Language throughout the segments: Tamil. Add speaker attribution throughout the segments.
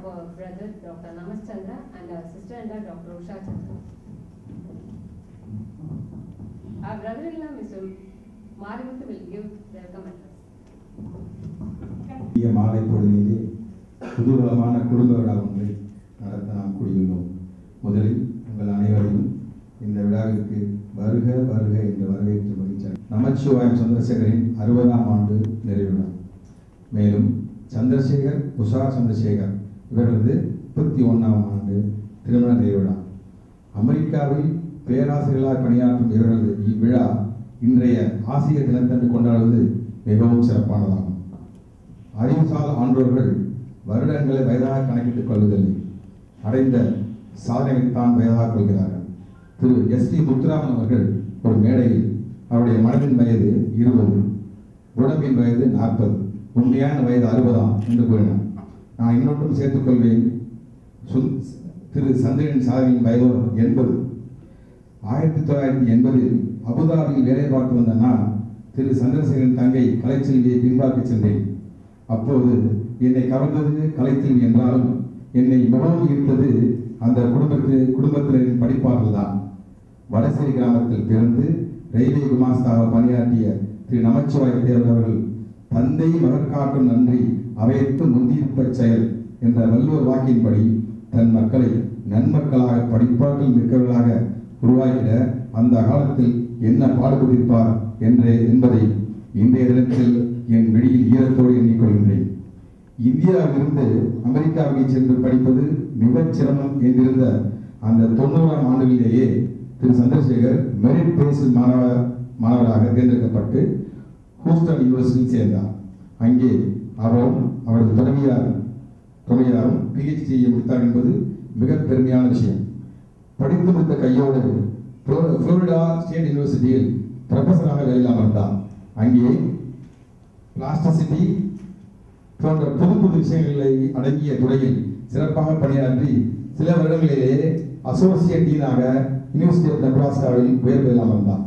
Speaker 1: our brother Dr. Namas Chandra and our sister-in-law Dr. Usha Chandra. Our brother-in-law Mr. Marimuthu will give welcome address.
Speaker 2: இந்திய மாலை பொழுதிலே குதூகலமான குடும்ப விழா ஒன்றை நடத்த நாம் கூடியுள்ளோம் முதலில் உங்கள் அனைவரையும் இந்த விழாவிற்கு வருக வருக என்று வரவேற்று மகிழ்ச்சி நமச்சிவாயம் சந்திரசேகரின் அறுபதாம் ஆண்டு நிறைவிழா மேலும் சந்திரசேகர் உஷா சந்திரசேகர் இவர்களது முப்பத்தி ஒன்றாம் ஆண்டு திருமண நிறைவிழா அமெரிக்காவில் பேராசிரியர்களாக பணியாற்றும் இவர்களது இவ்விழா இன்றைய ஆசிய தினத்தன்று கொண்டாடுவது மிகவும் சிறப்பானதாகும் அறிவுசால் ஆன்றோர்கள் வருடங்களை வயதாக கணக்கிட்டுக் கொள்வதில்லை அடைந்த சாதனைத்தான் வயதாக கொள்கிறார்கள் திரு எஸ் டி முத்துராமன் அவர்கள் ஒரு மேடையில் அவருடைய மனதின் வயது இருபது உடம்பின் வயது நாற்பது உண்மையான வயது அறுபதாம் என்று கூறினார் நான் இன்னொன்றும் சேர்த்துக்கொள்வேன் சுந் திரு சந்திரன் சாதனையின் வயதோ எண்பது ஆயிரத்தி தொள்ளாயிரத்தி எண்பதில் அபுதாபியில் வேலை பார்த்து வந்த நான் திரு சந்திரசேகரன் தங்கை கலைச்செல்வியை பின்பார்க்க சென்றேன் அப்போது என்னை கவர்ந்தது கலைச்செல்வி என்றாலும் என்னை மிகவும் ஈர்த்தது அந்த குடும்பத்து குடும்பத்தினரின் படிப்பாளர்கள் தான் வடசேரி கிராமத்தில் பிறந்து ரயில்வே குமாஸ்தாக பணியாற்றிய திரு நமச்சிவாய தேவர் அவர்கள் தந்தை மகற்காட்டும் நன்றி அவையத்து முந்தியிருப்பச் செயல் என்ற வள்ளுவர் வாக்கின்படி தன் மக்களை நன்மக்களாக படிப்பாற்றல் மிக்கவர்களாக உருவாக்கிட அந்த காலத்தில் என்ன பாடுபட்டிருப்பார் என்று என்பதை இன்றைய தினத்தில் என் வெளியில் ஈரத்தோடு எண்ணிக்கொள்கின்றேன் இந்தியாவிலிருந்து அமெரிக்காவுக்கு சென்று படிப்பது மிகச் சிரமம் என்றிருந்த அந்த தொண்ணூறாம் ஆண்டுகளிலேயே திரு சந்திரசேகர் மெரிட் பேஸ் மாணவர் மாணவராக தேர்ந்தெடுக்கப்பட்டு ஹூஸ்டன் யூனிவர்சிட்டியில் சேர்ந்தார் அங்கே அவரும் அவரது துணைவியார் துணையாரும் பிஹெச்டியை முடித்தார் என்பது மிக பெருமையான விஷயம் படித்து முடித்த கையோடு புளோ- புளோரிடா ஸ்டேட் யூனிவர்சிட்டியில் ப்ரொஃபஸராக வேலையில் அமர்ந்தார் அங்கே பிளாஸ்டிசிட்டி போன்ற புது புது விஷயங்களை அடங்கிய துறையில் சிறப்பாக பணியாற்றி சில வருடங்களிலேயே அசோசியேட் டீனாக யூனிவர்சிட்டி ஆஃப் நெப்ராஸ்காவில் உயர்வில் அமர்ந்தார்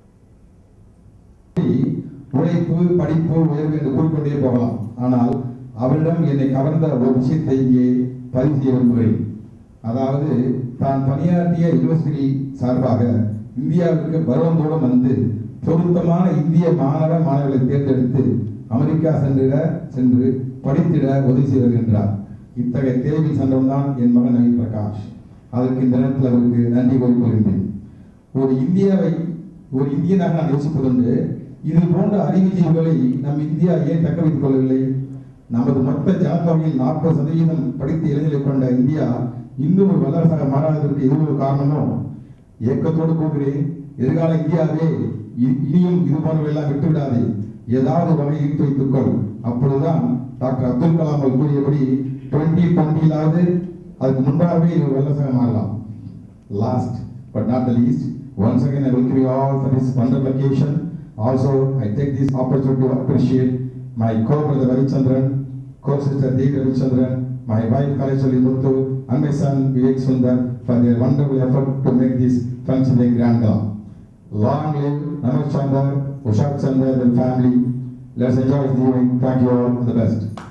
Speaker 2: உழைப்பு படிப்பு உயர்வு என்று கூறிக்கொண்டே போகலாம் ஆனால் அவரிடம் என்னை கவர்ந்த ஒரு விஷயத்தை இங்கே பதிவு செய்ய விரும்புகிறேன் அதாவது தான் பணியாற்றிய யூனிவர்சிட்டி சார்பாக இந்தியாவிற்கு பருவந்தோறும் வந்து பொருத்தமான இந்திய மாணவ மாணவர்களை தேர்ந்தெடுத்து அமெரிக்கா சென்றிட சென்று படித்திட உதவி செய்து வருகின்றார் இத்தகைய தேர்வில் சென்றவன்தான் என் மகன் நவீன் பிரகாஷ் அதற்கு இந்த நேரத்தில் அவருக்கு நன்றி கூறிக்கொள்கின்றேன் ஒரு இந்தியாவை ஒரு இந்தியனாக நான் யோசிப்பதுண்டு இது போன்ற அறிவுஜீவிகளை நம் இந்தியா ஏன் தக்க வைத்துக் கொள்ளவில்லை நமது மொத்த ஜனத்தொகையில் நாற்பது சதவீதம் படித்த இளைஞர்களை கொண்ட இந்தியா இன்னும் ஒரு வல்லரசாக மாறாததற்கு இது ஒரு காரணமோ ஏக்கத்தோடு கூறுகிறேன் எதிர்கால இந்தியாவே இ- இனியும் இது போன்றவெல்லாம் விட்டுவிடாதே ஏதாவது வகை ஈர்த்து வைத்துக்கொள் அப்பொழுதுதான் டாக்டர் அப்துல் கலாம் அவர்கள் கூறியபடி டுவெண்ட்டி டுவெண்ட்டியிலாவது அதுக்கு முன்பாகவே இது ஒரு வல்லரசாக மாறலாம் Last but not the least, once again I welcome you all for this wonderful occasion. Also, I take this opportunity to appreciate my co-brother Ravichandran, co-sister Devi Ravichandran, my wife Kaleshwari Muthu, and my son Vivek Sundar for their wonderful effort to make this function a grand gala. Long live Namak Chandra, Ushak Chandra and family. Let's enjoy this evening. Thank you all. All the best.